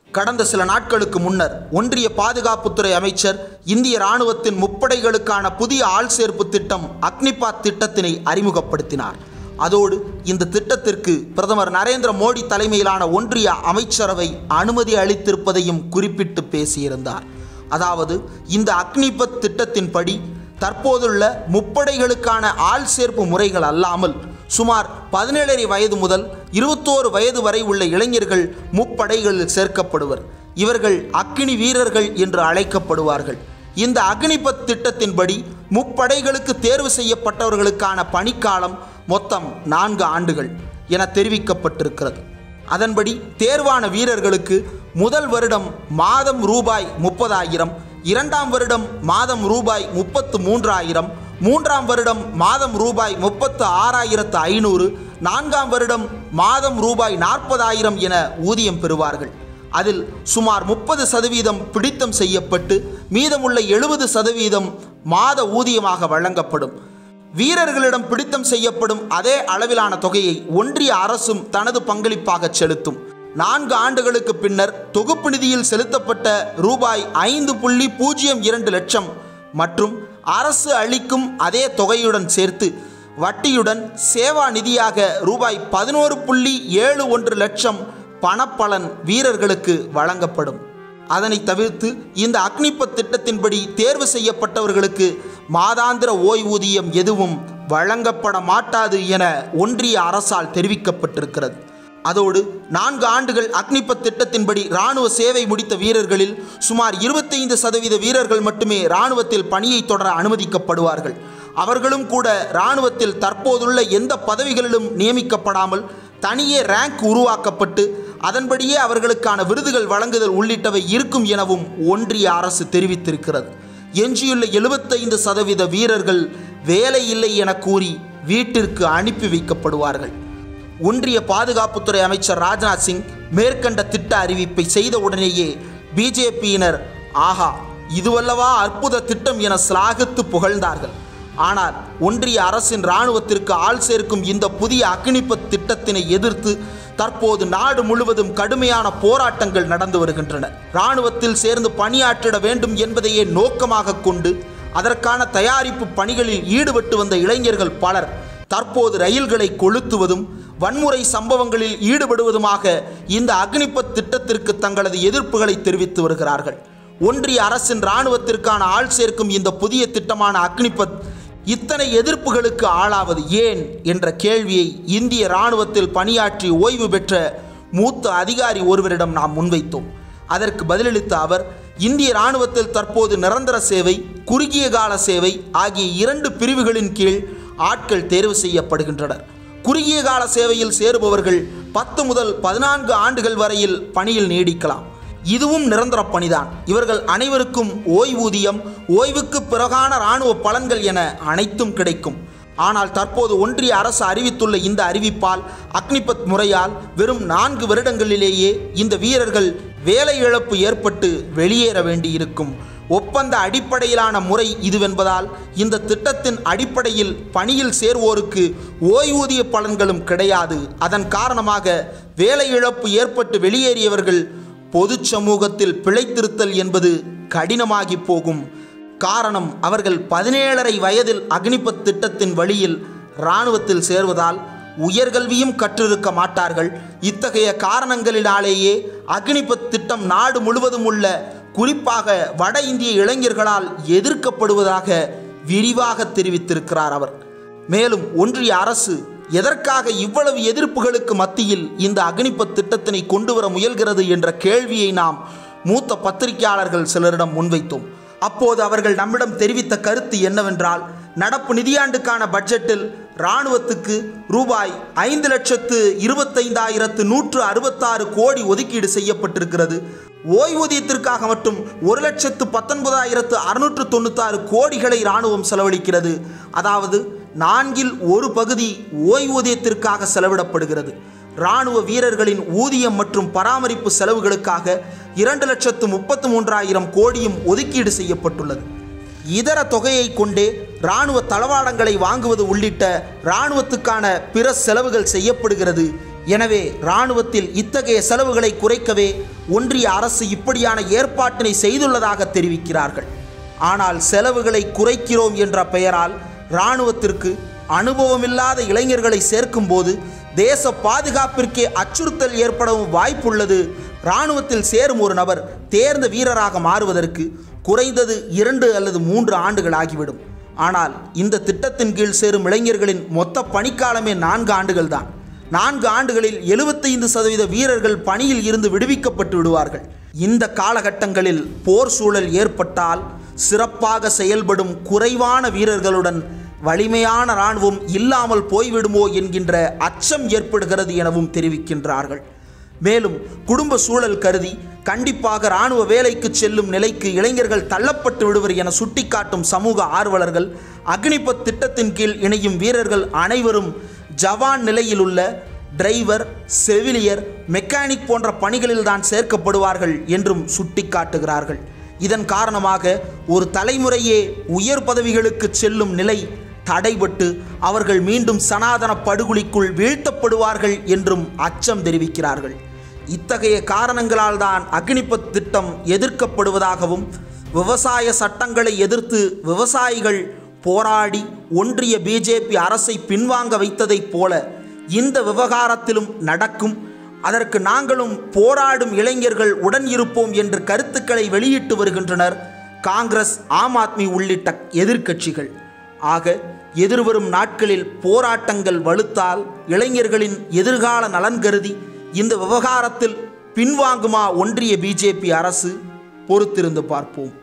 கடந்த சில நாட்களுக்கு முன்னர் ஒன்றிய பாதுகாப்புத்துறை அமைச்சர் இந்திய ராணுவத்தின் முப்படைகளுக்கான புதிய ஆள் சேர்ப்பு திட்டம் அக்னிபாத் திட்டத்தினை அறிமுகப்படுத்தினார் அதோடு இந்த திட்டத்திற்கு பிரதமர் நரேந்திர மோடி தலைமையிலான ஒன்றிய அமைச்சரவை அனுமதி அளித்திருப்பதையும் குறிப்பிட்டு பேசியிருந்தார் அதாவது இந்த அக்னிபத் திட்டத்தின்படி தற்போதுள்ள முப்படைகளுக்கான ஆள் சேர்ப்பு முறைகள் அல்லாமல் சுமார் பதினேழரை வயது முதல் இருபத்தோரு வயது வரை உள்ள இளைஞர்கள் முப்படைகளில் சேர்க்கப்படுவர் இவர்கள் அக்கினி வீரர்கள் என்று அழைக்கப்படுவார்கள் இந்த அக்னிபத் திட்டத்தின்படி முப்படைகளுக்கு தேர்வு செய்யப்பட்டவர்களுக்கான பணிக்காலம் மொத்தம் நான்கு ஆண்டுகள் என தெரிவிக்கப்பட்டிருக்கிறது அதன்படி தேர்வான வீரர்களுக்கு முதல் வருடம் மாதம் ரூபாய் முப்பதாயிரம் இரண்டாம் வருடம் மாதம் ரூபாய் முப்பத்து மூன்றாயிரம் மூன்றாம் வருடம் மாதம் ரூபாய் முப்பத்து ஆறாயிரத்து ஐநூறு நான்காம் வருடம் மாதம் ரூபாய் நாற்பதாயிரம் என ஊதியம் பெறுவார்கள் அதில் சுமார் முப்பது சதவீதம் பிடித்தம் செய்யப்பட்டு மீதமுள்ள எழுபது சதவீதம் மாத ஊதியமாக வழங்கப்படும் வீரர்களிடம் பிடித்தம் செய்யப்படும் அதே அளவிலான தொகையை ஒன்றிய அரசும் தனது பங்களிப்பாக செலுத்தும் நான்கு ஆண்டுகளுக்கு பின்னர் தொகுப்பு நிதியில் செலுத்தப்பட்ட ரூபாய் ஐந்து புள்ளி பூஜ்ஜியம் இரண்டு லட்சம் மற்றும் அரசு அளிக்கும் அதே தொகையுடன் சேர்த்து வட்டியுடன் சேவா நிதியாக ரூபாய் பதினோரு புள்ளி ஏழு ஒன்று லட்சம் பணப்பலன் வீரர்களுக்கு வழங்கப்படும் அதனை தவிர்த்து இந்த அக்னிபத் திட்டத்தின்படி தேர்வு செய்யப்பட்டவர்களுக்கு மாதாந்திர ஓய்வூதியம் எதுவும் வழங்கப்பட மாட்டாது என ஒன்றிய அரசால் தெரிவிக்கப்பட்டிருக்கிறது அதோடு நான்கு ஆண்டுகள் அக்னிபத் திட்டத்தின்படி இராணுவ சேவை முடித்த வீரர்களில் சுமார் இருபத்தைந்து சதவீத வீரர்கள் மட்டுமே இராணுவத்தில் பணியை தொடர அனுமதிக்கப்படுவார்கள் அவர்களும் கூட இராணுவத்தில் தற்போதுள்ள எந்த பதவிகளிலும் நியமிக்கப்படாமல் தனியே ரேங்க் உருவாக்கப்பட்டு அதன்படியே அவர்களுக்கான விருதுகள் வழங்குதல் உள்ளிட்டவை இருக்கும் எனவும் ஒன்றிய அரசு தெரிவித்திருக்கிறது எஞ்சியுள்ள எழுபத்தைந்து சதவீத வீரர்கள் வேலை இல்லை என கூறி வீட்டிற்கு அனுப்பி வைக்கப்படுவார்கள் ஒன்றிய பாதுகாப்புத்துறை அமைச்சர் ராஜ்நாத் சிங் மேற்கண்ட திட்ட அறிவிப்பை செய்த உடனேயே பிஜேபியினர் ஆஹா இதுவல்லவா அற்புத திட்டம் என சிலாகித்து புகழ்ந்தார்கள் ஆனால் ஒன்றிய அரசின் இராணுவத்திற்கு ஆள் சேர்க்கும் இந்த புதிய அக்னிபத் திட்டத்தினை எதிர்த்து தற்போது நாடு முழுவதும் கடுமையான போராட்டங்கள் நடந்து வருகின்றன இராணுவத்தில் சேர்ந்து பணியாற்றிட வேண்டும் என்பதையே நோக்கமாக கொண்டு அதற்கான தயாரிப்பு பணிகளில் ஈடுபட்டு வந்த இளைஞர்கள் பலர் தற்போது ரயில்களை கொளுத்துவதும் வன்முறை சம்பவங்களில் ஈடுபடுவதுமாக இந்த அக்னிபத் திட்டத்திற்கு தங்களது எதிர்ப்புகளை தெரிவித்து வருகிறார்கள் ஒன்றிய அரசின் இராணுவத்திற்கான ஆள் சேர்க்கும் இந்த புதிய திட்டமான அக்னிபத் இத்தனை எதிர்ப்புகளுக்கு ஆளாவது ஏன் என்ற கேள்வியை இந்திய இராணுவத்தில் பணியாற்றி ஓய்வு பெற்ற மூத்த அதிகாரி ஒருவரிடம் நாம் முன்வைத்தோம் அதற்கு பதிலளித்த அவர் இந்திய இராணுவத்தில் தற்போது நிரந்தர சேவை குறுகிய கால சேவை ஆகிய இரண்டு பிரிவுகளின் கீழ் ஆட்கள் தேர்வு செய்யப்படுகின்றனர் குறுகிய கால சேவையில் சேருபவர்கள் பத்து முதல் பதினான்கு ஆண்டுகள் வரையில் பணியில் நீடிக்கலாம் இதுவும் நிரந்தர பணிதான் இவர்கள் அனைவருக்கும் ஓய்வூதியம் ஓய்வுக்கு பிறகான இராணுவ பலன்கள் என அனைத்தும் கிடைக்கும் ஆனால் தற்போது ஒன்றிய அரசு அறிவித்துள்ள இந்த அறிவிப்பால் அக்னிபத் முறையால் வெறும் நான்கு வருடங்களிலேயே இந்த வீரர்கள் வேலை இழப்பு ஏற்பட்டு வெளியேற வேண்டியிருக்கும் ஒப்பந்த அடிப்படையிலான முறை இதுவென்பதால் இந்த திட்டத்தின் அடிப்படையில் பணியில் சேர்வோருக்கு ஓய்வூதிய பலன்களும் கிடையாது அதன் காரணமாக வேலை இழப்பு ஏற்பட்டு வெளியேறியவர்கள் பொது சமூகத்தில் பிழைத்திருத்தல் என்பது கடினமாகி போகும் காரணம் அவர்கள் பதினேழரை வயதில் அக்னிபத் திட்டத்தின் வழியில் இராணுவத்தில் சேர்வதால் உயர்கல்வியும் கற்றிருக்க மாட்டார்கள் இத்தகைய காரணங்களினாலேயே அக்னிபத் திட்டம் நாடு முழுவதும் உள்ள குறிப்பாக வட இந்திய இளைஞர்களால் எதிர்க்கப்படுவதாக விரிவாக தெரிவித்திருக்கிறார் அவர் மேலும் ஒன்றிய அரசு எதற்காக இவ்வளவு எதிர்ப்புகளுக்கு மத்தியில் இந்த அக்னிபத் திட்டத்தினை கொண்டு வர முயல்கிறது என்ற கேள்வியை நாம் மூத்த பத்திரிகையாளர்கள் சிலரிடம் முன்வைத்தோம் அப்போது அவர்கள் நம்மிடம் தெரிவித்த கருத்து என்னவென்றால் நடப்பு நிதியாண்டுக்கான பட்ஜெட்டில் இராணுவத்துக்கு ரூபாய் ஐந்து லட்சத்து இருபத்தைந்தாயிரத்து நூற்று அறுபத்தாறு கோடி ஒதுக்கீடு செய்யப்பட்டிருக்கிறது ஓய்வூதியத்திற்காக மட்டும் ஒரு லட்சத்து பத்தொன்பதாயிரத்து அறுநூற்று தொண்ணூத்தாறு கோடிகளை இராணுவம் செலவழிக்கிறது அதாவது நான்கில் ஒரு பகுதி ஓய்வூதியத்திற்காக செலவிடப்படுகிறது இராணுவ வீரர்களின் ஊதியம் மற்றும் பராமரிப்பு செலவுகளுக்காக இரண்டு லட்சத்து முப்பத்து மூன்றாயிரம் கோடியும் ஒதுக்கீடு செய்யப்பட்டுள்ளது இதர தொகையை கொண்டே இராணுவ தளவாடங்களை வாங்குவது உள்ளிட்ட இராணுவத்துக்கான பிற செலவுகள் செய்யப்படுகிறது எனவே இராணுவத்தில் இத்தகைய செலவுகளை குறைக்கவே ஒன்றிய அரசு இப்படியான ஏற்பாட்டினை செய்துள்ளதாக தெரிவிக்கிறார்கள் ஆனால் செலவுகளை குறைக்கிறோம் என்ற பெயரால் இராணுவத்திற்கு அனுபவமில்லாத இளைஞர்களை சேர்க்கும்போது தேச பாதுகாப்பிற்கே அச்சுறுத்தல் ஏற்படவும் வாய்ப்புள்ளது இராணுவத்தில் சேரும் ஒரு நபர் தேர்ந்த வீரராக மாறுவதற்கு குறைந்தது இரண்டு அல்லது மூன்று ஆண்டுகள் ஆகிவிடும் ஆனால் இந்த திட்டத்தின் கீழ் சேரும் இளைஞர்களின் மொத்த பணிக்காலமே நான்கு ஆண்டுகள் தான் நான்கு ஆண்டுகளில் எழுபத்தைந்து சதவீத வீரர்கள் பணியில் இருந்து விடுவிக்கப்பட்டு விடுவார்கள் இந்த காலகட்டங்களில் போர் சூழல் ஏற்பட்டால் சிறப்பாக செயல்படும் குறைவான வீரர்களுடன் வலிமையான இராணுவம் இல்லாமல் போய்விடுமோ என்கின்ற அச்சம் ஏற்படுகிறது எனவும் தெரிவிக்கின்றார்கள் மேலும் குடும்ப சூழல் கருதி கண்டிப்பாக இராணுவ வேலைக்கு செல்லும் நிலைக்கு இளைஞர்கள் தள்ளப்பட்டு விடுவர் என சுட்டிக்காட்டும் சமூக ஆர்வலர்கள் அக்னிபத் திட்டத்தின் கீழ் இணையும் வீரர்கள் அனைவரும் ஜவான் நிலையில் உள்ள டிரைவர் செவிலியர் மெக்கானிக் போன்ற பணிகளில் தான் சேர்க்கப்படுவார்கள் என்றும் சுட்டிக்காட்டுகிறார்கள் இதன் காரணமாக ஒரு தலைமுறையே உயர் பதவிகளுக்கு செல்லும் நிலை தடைபட்டு அவர்கள் மீண்டும் சனாதன படுகொலிக்குள் வீழ்த்தப்படுவார்கள் என்றும் அச்சம் தெரிவிக்கிறார்கள் இத்தகைய காரணங்களால் தான் அக்னிபத் திட்டம் எதிர்க்கப்படுவதாகவும் விவசாய சட்டங்களை எதிர்த்து விவசாயிகள் போராடி ஒன்றிய பிஜேபி அரசை பின்வாங்க வைத்ததைப் போல இந்த விவகாரத்திலும் நடக்கும் அதற்கு நாங்களும் போராடும் இளைஞர்கள் உடன் இருப்போம் என்று கருத்துக்களை வெளியிட்டு வருகின்றனர் காங்கிரஸ் ஆம் ஆத்மி உள்ளிட்ட எதிர்க்கட்சிகள் ஆக எதிர்வரும் நாட்களில் போராட்டங்கள் வலுத்தால் இளைஞர்களின் எதிர்கால நலன் கருதி இந்த விவகாரத்தில் பின்வாங்குமா ஒன்றிய பிஜேபி அரசு பொறுத்திருந்து பார்ப்போம்